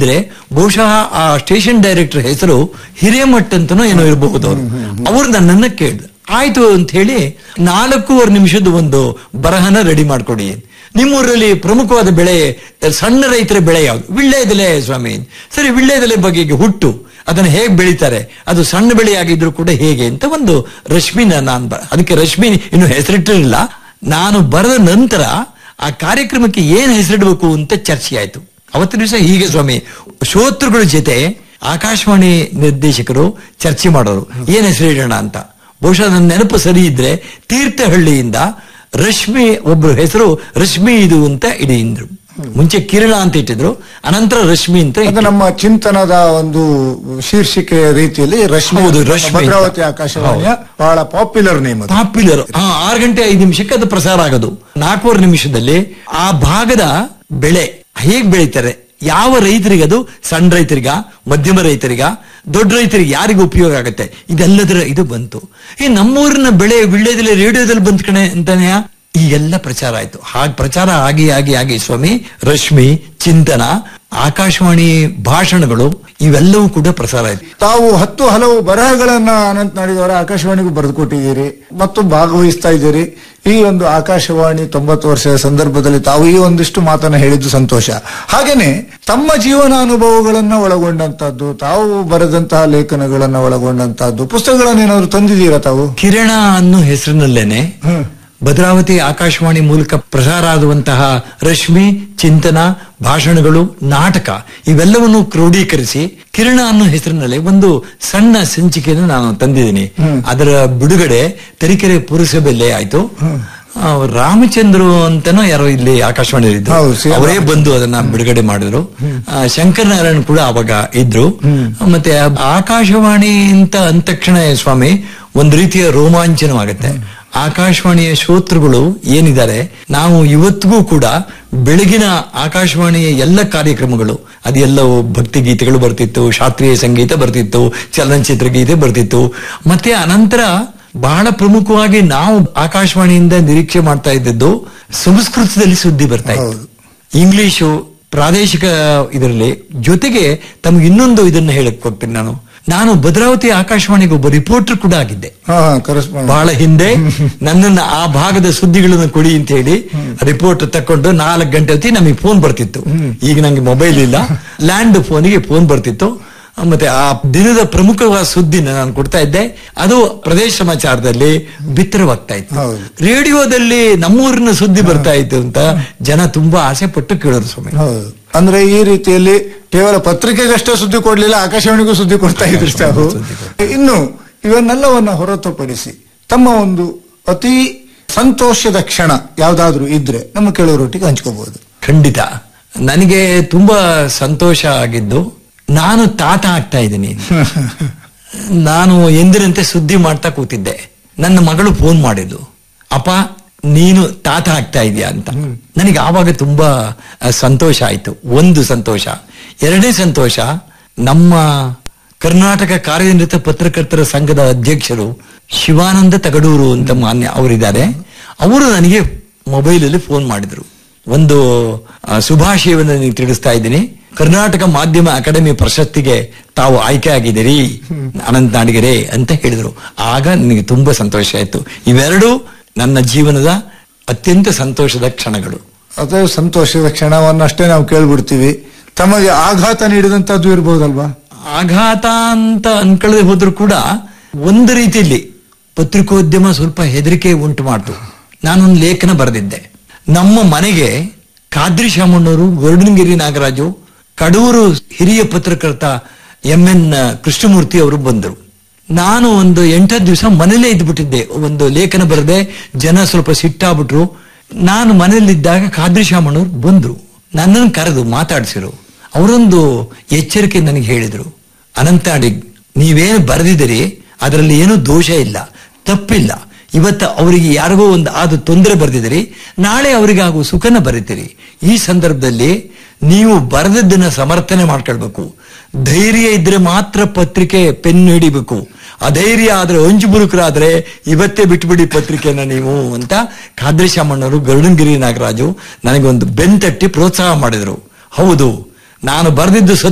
ಇದ್ರೆ ಬಹುಶಃ ಆ ಸ್ಟೇಷನ್ ಡೈರೆಕ್ಟರ್ ಹೆಸರು ಹಿರೇಮಠ್ ಅಂತನೋ ಏನೋ ಇರಬಹುದು ಅವರು ಅವ್ರು ನನ್ನನ್ನ ಕೇಳಿದ್ರು ಆಯ್ತು ಅಂತ ಹೇಳಿ ನಾಲ್ಕೂವರೆ ನಿಮಿಷದ ಒಂದು ಬರಹನ ರೆಡಿ ಮಾಡ್ಕೊಡಿ ನಿಮ್ಮೂರಲ್ಲಿ ಪ್ರಮುಖವಾದ ಬೆಳೆ ಸಣ್ಣ ರೈತರ ಬೆಳೆ ಯಾವುದು ವಿಳ್ಳೆದೆಲೆ ಸ್ವಾಮಿ ಸರಿ ವಿಳ್ಳೆದೆಲೆ ಬಗೆಗೆ ಹುಟ್ಟು ಅದನ್ನು ಹೇಗೆ ಬೆಳೀತಾರೆ ಅದು ಸಣ್ಣ ಬೆಳೆಯಾಗಿದ್ರು ಕೂಡ ಹೇಗೆ ಅಂತ ಒಂದು ರಶ್ಮಿನ ನಾನು ಬ- ಅದಕ್ಕೆ ರಶ್ಮಿ ಇನ್ನು ಹೆಸರಿಟ್ಟಿರಲಿಲ್ಲ ನಾನು ಬರೆದ ನಂತರ ಆ ಕಾರ್ಯಕ್ರಮಕ್ಕೆ ಏನ್ ಹೆಸರಿಡಬೇಕು ಅಂತ ಚರ್ಚೆ ಆಯ್ತು ಅವತ್ತಿನ ದಿವಸ ಹೀಗೆ ಸ್ವಾಮಿ ಶ್ರೋತೃಗಳ ಜೊತೆ ಆಕಾಶವಾಣಿ ನಿರ್ದೇಶಕರು ಚರ್ಚೆ ಮಾಡೋರು ಏನ್ ಹೆಸರಿಡೋಣ ಅಂತ ಬಹುಶಃ ನನ್ನ ನೆನಪು ಸರಿ ಇದ್ರೆ ತೀರ್ಥಹಳ್ಳಿಯಿಂದ ರಶ್ಮಿ ಒಬ್ರು ಹೆಸರು ರಶ್ಮಿ ಇದು ಅಂತ ಇಡಿದ್ರು ಮುಂಚೆ ಕಿರಣ ಅಂತ ಇಟ್ಟಿದ್ರು ಅನಂತರ ರಶ್ಮಿ ಅಂತ ಅದು ಇಟ್ಟಿದ್ರು. ನಮ್ಮ ಚಿಂತನದ ಒಂದು ಶೀರ್ಷಿಕೆ ರೀತಿಯಲ್ಲಿ ರಶ್ಮಿ ಹೌದು, ನಮ್ಮ ರಶ್ಮಿ ಅಂತ. ಭದ್ರಾವತಿ ಆಕಾಶವಾಣಿಯ ಬಹಳ ಪಾಪ್ಯುಲರ್ ನೇಮ್ ಅದು ಪಾಪ್ಯುಲರ್ ಆರು ಗಂಟೆ ಐದು ನಿಮಿಷಕ್ಕೆ ಅದು ಪ್ರಸಾರ ಆಗೋದು ನಾಲ್ಕೂವರೆ ನಿಮಿಷದಲ್ಲಿ ಆ ಭಾಗದ ಬೆಳೆ ಹೇಗ್ ಬೆಳೀತಾರೆ ಯಾವ ರೈತರಿಗೆ ಅದು ಸಣ್ಣ ರೈತರಿಗ ಮಧ್ಯಮ ರೈತರಿಗ ದೊಡ್ಡ ರೈತರಿಗೆ ಯಾರಿಗೂ ಉಪಯೋಗ ಆಗುತ್ತೆ ಇದೆಲ್ಲದರ ಇದು ಬಂತು ಈ ನಮ್ಮೂರಿನ ಬೆಳೆ ವಿಳ್ಳೆದಲ್ಲಿ ರೇಡಿಯೋದಲ್ಲಿ ಬಂತ್ ಕಣೆ ಅಂತಾನೆ ಈ ಎಲ್ಲ ಪ್ರಚಾರ ಆಯ್ತು ಹಾಗೆ ಪ್ರಚಾರ ಆಗಿ ಆಗಿ ಆಗಿ ಸ್ವಾಮಿ ರಶ್ಮಿ ಚಿಂತನ ಆಕಾಶವಾಣಿ ಭಾಷಣಗಳು ಇವೆಲ್ಲವೂ ಕೂಡ ಪ್ರಸಾರ ಆಯ್ತು ತಾವು ಹತ್ತು ಹಲವು ಬರಹಗಳನ್ನ ಅನಂತ ನಾಡಿದವರ ಆಕಾಶವಾಣಿಗೂ ಬರೆದುಕೊಟ್ಟಿದ್ದೀರಿ ಮತ್ತು ಭಾಗವಹಿಸ್ತಾ ಇದ್ದೀರಿ ಈ ಒಂದು ಆಕಾಶವಾಣಿ ತೊಂಬತ್ತು ವರ್ಷದ ಸಂದರ್ಭದಲ್ಲಿ ತಾವು ಈ ಒಂದಿಷ್ಟು ಮಾತನ್ನ ಹೇಳಿದ್ದು ಸಂತೋಷ ಹಾಗೇನೆ ತಮ್ಮ ಜೀವನ ಅನುಭವಗಳನ್ನ ಒಳಗೊಂಡಂತಹದ್ದು ತಾವು ಬರೆದಂತಹ ಲೇಖನಗಳನ್ನ ಒಳಗೊಂಡಂತಹದ್ದು ಪುಸ್ತಕಗಳನ್ನ ಏನಾದ್ರು ತಂದಿದ್ದೀರಾ ತಾವು ಕಿರಣ ಅನ್ನೋ ಹೆಸರಿನಲ್ಲೇನೆ ಹ್ಮ್. ಭದ್ರಾವತಿ ಆಕಾಶವಾಣಿ ಮೂಲಕ ಪ್ರಸಾರ ಆಗುವಂತಹ ರಶ್ಮಿ ಚಿಂತನ ಭಾಷಣಗಳು ನಾಟಕ ಇವೆಲ್ಲವನ್ನು ಕ್ರೋಢೀಕರಿಸಿ ಕಿರಣ ಅನ್ನೋ ಹೆಸರಿನಲ್ಲಿ ಒಂದು ಸಣ್ಣ ಸಂಚಿಕೆಯನ್ನು ನಾನು ತಂದಿದ್ದೀನಿ ಅದರ ಬಿಡುಗಡೆ ತರೀಕೆರೆ ಪುರಸಭೆಯಲ್ಲೇ ಆಯ್ತು ಆ, ರಾಮಚಂದ್ರು ಅಂತನೋ ಯಾರೋ ಇಲ್ಲಿ ಆಕಾಶವಾಣಿ ಹೌದು, ಸಿ. ಎಂ. ಅವರೇ ಬಂದು ಅದನ್ನ ಬಿಡುಗಡೆ ಮಾಡಿದ್ರು ಆ, ಶಂಕರ್ ನಾರಾಯಣ್ ಕೂಡ ಅವಾಗ ಇದ್ರು ಮತ್ತೆ ಆಕಾಶವಾಣಿ ಅಂತ ಅಂದ ತಕ್ಷಣ ಸ್ವಾಮಿ ಒಂದ್ ರೀತಿಯ ರೋಮಾಂಚನವಾಗುತ್ತೆ ಆಕಾಶವಾಣಿಯ ಶ್ರೋತೃಗಳು ಏನಿದ್ದಾರೆ ನಾವು ಇವತ್ತಿಗೂ ಕೂಡ ಬೆಳಗಿನ ಆಕಾಶವಾಣಿಯ ಎಲ್ಲ ಕಾರ್ಯಕ್ರಮಗಳು ಅದೆಲ್ಲವೂ ಭಕ್ತಿ ಗೀತೆಗಳು ಬರ್ತಿತ್ತು ಶಾಸ್ತ್ರೀಯ ಸಂಗೀತ ಬರ್ತಿತ್ತು ಚಲನಚಿತ್ರ ಗೀತೆ ಬರ್ತಿತ್ತು ಮತ್ತೆ ಅನಂತರ ಬಹಳ ಪ್ರಮುಖವಾಗಿ ನಾವು ಆಕಾಶವಾಣಿಯಿಂದ ನಿರೀಕ್ಷೆ ಮಾಡ್ತಾ ಇದ್ದದ್ದು ಸಂಸ್ಕೃತದಲ್ಲಿ ಸುದ್ದಿ ಬರ್ತಾ ಇತ್ತು ಇಂಗ್ಲಿಷು ಪ್ರಾದೇಶಿಕ ಇದರಲ್ಲಿ ಜೊತೆಗೆ ತಮ್ಗೆ ಇನ್ನೊಂದು ಇದನ್ನ ಹೇಳಕ್ ಹೋಗ್ತೀನಿ ನಾನು ನಾನು ಭದ್ರಾವತಿ ಆಕಾಶವಾಣಿಗೆ ಒಬ್ಬ ರಿಪೋರ್ಟರ್ ಕೂಡ ಆಗಿದ್ದೆ ಹಾ ಕರೆಸ್ಪಾಂಡ್ ಬಹಳ ಹಿಂದೆ ನನ್ನನ್ನ ಆ ಭಾಗದ ಸುದ್ದಿಗಳನ್ನು ಕೊಡಿ ಅಂತ ಹೇಳಿ ರಿಪೋರ್ಟ್ ತಕೊಂಡು ನಾಲ್ಕು ಗಂಟೆ ಹೊತ್ತಿಗೆ ನಮಗೆ ಫೋನ್ ಬರ್ತಿತ್ತು ಈಗ ನಂಗೆ ಮೊಬೈಲ್ ಇಲ್ಲ ಲ್ಯಾಂಡ್ ಫೋನಿಗೆ ಫೋನ್ ಬರ್ತಿತ್ತು ಮತ್ತೆ ಆ ದಿನದ ಪ್ರಮುಖವಾದ ಸುದ್ದಿನ ನಾನು ಕೊಡ್ತಾ ಇದ್ದೆ ಅದು ಪ್ರದೇಶ ಸಮಾಚಾರದಲ್ಲಿ ಬಿತ್ತರವಾಗ್ತಾ ಇತ್ತು ಹೌದು. ರೇಡಿಯೋದಲ್ಲಿ ನಮ್ಮೂರಿನ ಸುದ್ದಿ ಬರ್ತಾ ಇತ್ತು ಅಂತ ಜನ ತುಂಬಾ ಆಸೆ ಪಟ್ಟು ಕೇಳೋರು ಸ್ವಾಮಿ ಹೌದು ಅಂದ್ರೆ ಈ ರೀತಿಯಲ್ಲಿ ಕೇವಲ ಪತ್ರಿಕೆಗಷ್ಟೇ ಸುದ್ದಿ ಕೊಡ್ಲಿಲ್ಲ ಆಕಾಶವಾಣಿಗೂ ಸುದ್ದಿ ಕೊಡ್ತಾ ಇದ್ರು ತಾವು ಇನ್ನು ಇವನ್ನೆಲ್ಲವನ್ನ ಹೊರತುಪಡಿಸಿ ತಮ್ಮ ಒಂದು ಅತಿ ಸಂತೋಷದ ಕ್ಷಣ ಯಾವ್ದಾದ್ರು ಇದ್ರೆ ನಮ್ಮ ಕೇಳೋರೊಟ್ಟಿಗೆ ಹಂಚ್ಕೋಬಹುದು ಖಂಡಿತ ನನಗೆ ತುಂಬಾ ಸಂತೋಷ ಆಗಿದ್ದು ನಾನು ತಾತ ಆಗ್ತಾ ಇದ್ದೀನಿ ನಾನು ಎಂದಿನಂತೆ ಸುದ್ದಿ ಮಾಡ್ತಾ ಕೂತಿದ್ದೆ ನನ್ನ ಮಗಳು ಫೋನ್ ಮಾಡಿದ್ದು ಅಪ್ಪ ನೀನು ತಾತ ಆಗ್ತಾ ಇದೆಯಾ ಅಂತ ನನಗೆ ಆವಾಗ ತುಂಬಾ ಆ, ಸಂತೋಷ ಆಯ್ತು ಒಂದು ಸಂತೋಷ ಎರಡನೇ ಸಂತೋಷ ನಮ್ಮ ಕರ್ನಾಟಕ ಕಾರ್ಯನಿರತ ಪತ್ರಕರ್ತರ ಸಂಘದ ಅಧ್ಯಕ್ಷರು ಶಿವಾನಂದ ತಗಡೂರು ಅಂತ ಮಾನ್ಯ ಅವರಿದ್ದಾರೆ ಅವರು ನನಗೆ ಮೊಬೈಲಲ್ಲಿ ಫೋನ್ ಮಾಡಿದ್ರು ಒಂದು ಆ, ಶುಭಾಶಯವನ್ನು ನೀವು ತಿಳಿಸ್ತಾ ಇದ್ದೀನಿ ಕರ್ನಾಟಕ ಮಾಧ್ಯಮ ಅಕಾಡೆಮಿ ಪ್ರಶಸ್ತಿಗೆ ತಾವು ಆಯ್ಕೆ ಆಗಿದ್ದೀರಿ ಅನಂತ ನಾಡಿಗೆರೆ ಅಂತ ಹೇಳಿದ್ರು ಆಗ ನನಗೆ ತುಂಬಾ ಸಂತೋಷ ಆಯ್ತು ಇವೆರಡು ನನ್ನ ಜೀವನದ ಅತ್ಯಂತ ಸಂತೋಷದ ಕ್ಷಣಗಳು ಅದೇ ಸಂತೋಷದ ಕ್ಷಣವನ್ನಷ್ಟೇ ನಾವು ಕೇಳ್ಬಿಡ್ತೀವಿ ತಮಗೆ ಆಘಾತ ನೀಡಿದಂತದ್ದು ಇರ್ಬೋದಲ್ವಾ ಆಘಾತ ಅಂತ ಅನ್ಕೊಳ್ಳದೆ ಹೋದ್ರು ಕೂಡ ಒಂದು ರೀತಿಯಲ್ಲಿ ಪತ್ರಿಕೋದ್ಯಮ ಸ್ವಲ್ಪ ಹೆದರಿಕೆ ಉಂಟು ಮಾಡ್ತು ನಾನೊಂದು ಲೇಖನ ಬರೆದಿದ್ದೆ ನಮ್ಮ ಮನೆಗೆ ಖಾದ್ರಿ ಶಾಮಣ್ಣವರು ಗರುಡನಗಿರಿ ನಾಗರಾಜು ಕಡೂರು ಹಿರಿಯ ಪತ್ರಕರ್ತ ಎಂ ಎನ್ ಕೃಷ್ಣಮೂರ್ತಿ ಅವರು ಬಂದರು ನಾನು ಒಂದು ಎಂಟತ್ತು ದಿವಸ ಮನೇಲೇ ಇದ್ಬಿಟ್ಟಿದ್ದೆ ಒಂದು ಲೇಖನ ಬರೆದೆ ಜನ ಸ್ವಲ್ಪ ಸಿಟ್ಟಾಗ್ಬಿಟ್ರು ನಾನು ಮನೆಯಲ್ಲಿದ್ದಾಗ ಖಾದ್ರಿ ಶಾಮಣ್ಣವ್ರು ಬಂದ್ರು ನನ್ನನ್ನು ಕರೆದು ಮಾತಾಡಿಸಿರು ಅವರೊಂದು ಎಚ್ಚರಿಕೆ ನನಗೆ ಹೇಳಿದ್ರು ಅನಂತಾಡಿ ನೀವೇನು ಬರೆದಿದ್ದೀರಿ ಅದರಲ್ಲಿ ಏನೂ ದೋಷ ಇಲ್ಲ ತಪ್ಪಿಲ್ಲ ಇವತ್ತು ಅವರಿಗೆ ಯಾರಿಗೋ ಒಂದು ಆದ ತೊಂದರೆ ಬರೆದಿದ್ದೀರಿ ನಾಳೆ ಅವರಿಗೆ ಆಗುವ ಸುಖನ ಬರೀತೀರಿ ಈ ಸಂದರ್ಭದಲ್ಲಿ ನೀವು ಬರೆದದ್ದನ್ನ ಸಮರ್ಥನೆ ಮಾಡ್ಕೊಳ್ಬೇಕು ಧೈರ್ಯ ಇದ್ರೆ ಮಾತ್ರ ಪತ್ರಿಕೆ ಪೆನ್ ಹಿಡಿಬೇಕು ಅಧೈರ್ಯ ಆದ್ರೆ ಹೊಂಚು ಬುರುಕರಾದ್ರೆ ಇವತ್ತೇ ಬಿಟ್ಬಿಡಿ ಪತ್ರಿಕೆನ ನೀವು ಅಂತ ಖಾದ್ರಿ ಶಾಮಣ್ಣವರು ಗರುಡನಗಿರಿ ನಾಗರಾಜು ನನಗೆ ಒಂದು ಬೆನ್ ತಟ್ಟಿ ಪ್ರೋತ್ಸಾಹ ಮಾಡಿದ್ರು ಹೌದು ನಾನು ಬರೆದಿದ್ದು ಸತ್ಯ